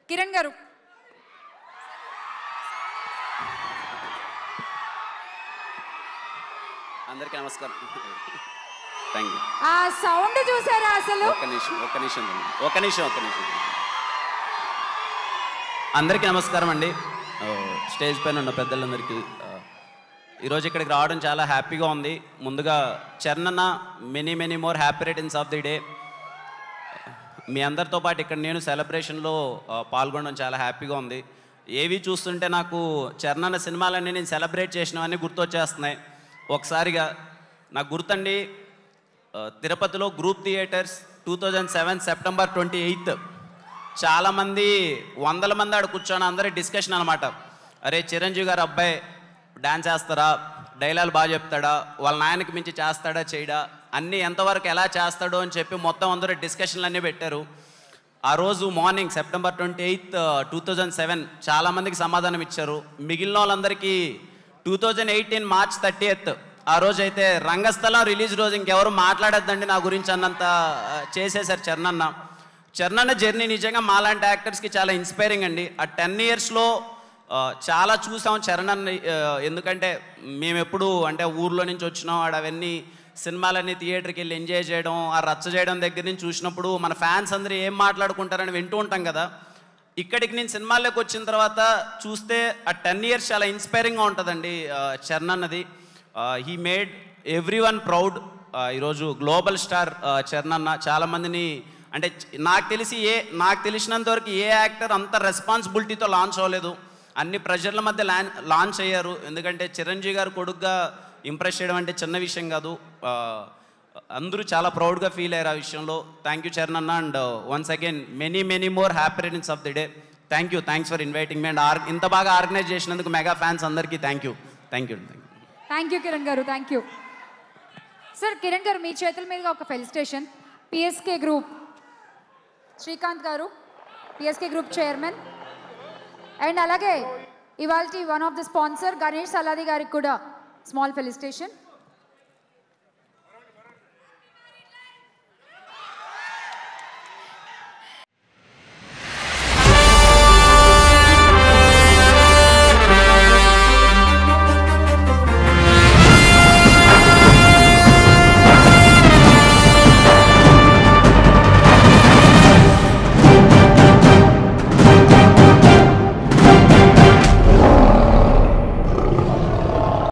కిరణ్ గారు అందరికీ నమస్కారం థ్యాంక్ యూ ఆ సౌండ్ చూసారా అసలు ఒక్క నిమిషం ఒక్క నిమిషం ఉండండి. ఒక్క నిమిషం ఒక్క నిమిషం అందరికీ నమస్కారం అండి ఆ, స్టేజ్ పైన ఉన్న పెద్దలందరికీ ఆ, ఈరోజు ఇక్కడికి రావడం చాలా హ్యాపీగా ఉంది ముందుగా చరణన్న many many more happy returns of the day మీ అందరితో పాటు ఇక్కడ నేను సెలబ్రేషన్లో ఆ, పాల్గొనడం చాలా హ్యాపీగా ఉంది ఏవి చూస్తుంటే నాకు చరణన్న సినిమాలన్నీ నేను సెలబ్రేట్ చేసినవన్నీ గుర్తొచ్చేస్తున్నాయి ఒకసారిగా నాకు గుర్తండి ఆ, తిరుపతిలో group theatres two thousand seven September twenty eighth చాలామంది వందల మంది ఆడ కూర్చొని అందరి డిస్కషన్ అనమాట అరే చిరంజీవి గారు అబ్బాయి డాన్స్ చేస్తారా డైలాగ్ బాగా చెప్తాడా వాళ్ళ నాయనకి మించి చేస్తాడా చేయడా అన్నీ ఎంతవరకు ఎలా చేస్తాడో అని చెప్పి మొత్తం అందరూ డిస్కషన్లు అన్నీ పెట్టారు ఆ రోజు morning September twenty eighth two thousand seven చాలామందికి సమాధానం ఇచ్చారు మిగిలిన వాళ్ళందరికీ two thousand eighteen March thirty eighth ఆ రోజు అయితే రంగస్థలం రిలీజ్ రోజు ఇంకెవరు మాట్లాడొద్దండి నా గురించి అన్నంత ఆ, చేసేశారు చరణన్న చరణన్న జర్నీ నిజంగా మాలాంటి యాక్టర్స్కి చాలా ఇన్స్పైరింగ్ అండి ఆ టెన్ ఇయర్స్లో చాలా చూసాం చరణ్ అన్న ఆ, ఎందుకంటే మేము ఎప్పుడు అంటే ఊర్లో నుంచి వచ్చినాం ఆడ అవన్నీ సినిమాలన్నీ థియేటర్కి వెళ్ళి ఎంజాయ్ చేయడం ఆ రచ్చ చేయడం దగ్గర నుంచి చూసినప్పుడు మన ఫ్యాన్స్ అందరూ ఏం మాట్లాడుకుంటారని వింటూ ఉంటాం కదా ఇక్కడికి నేను సినిమాల్లోకి వచ్చిన తర్వాత చూస్తే ఆ టెన్ ఇయర్స్ చాలా ఇన్స్పైరింగ్గా ఉంటుందండి ఆ, చరణ్ అన్నది he made everyone proud ఈరోజు గ్లోబల్ స్టార్ చరణ్ అన్న చాలామందిని అంటే చ- నాకు తెలిసి ఏ నాకు తెలిసినంత వరకు ఏ యాక్టర్ అంత రెస్పాన్సిబిలిటీతో లాంచ్ అవ్వలేదు అన్ని ప్రెషర్ల మధ్య లాన్ లాంచ్ అయ్యారు ఎందుకంటే చిరంజీవి గారు కొడుకుగా ఇంప్రెస్ చేయడం అంటే చిన్న విషయం కాదు ఆ, అందరూ చాలా ప్రౌడ్గా ఫీల్ అయ్యారు ఆ విషయంలో థ్యాంక్ యూ చరణ్ అన్న and once again many many more happy returns of the day thank you thanks for inviting me and ఆర్ ఇంత బాగా ఆర్గనైజ్ చేసినందుకు మెగా ఫ్యాన్స్ అందరికీ thank you thank you thank you thank you Kiran garu thank you sir Kiran గారు మీ చేతుల మీదుగా ఒక felicitation PSK group Srikanth గారు పిఎస్కే గ్రూప్ చైర్మన్ అండ్ అలాగే ఇవాళ one of the sponsor Ganesh Saladi గారికి కూడా స్మాల్ ఫెలిసిటేషన్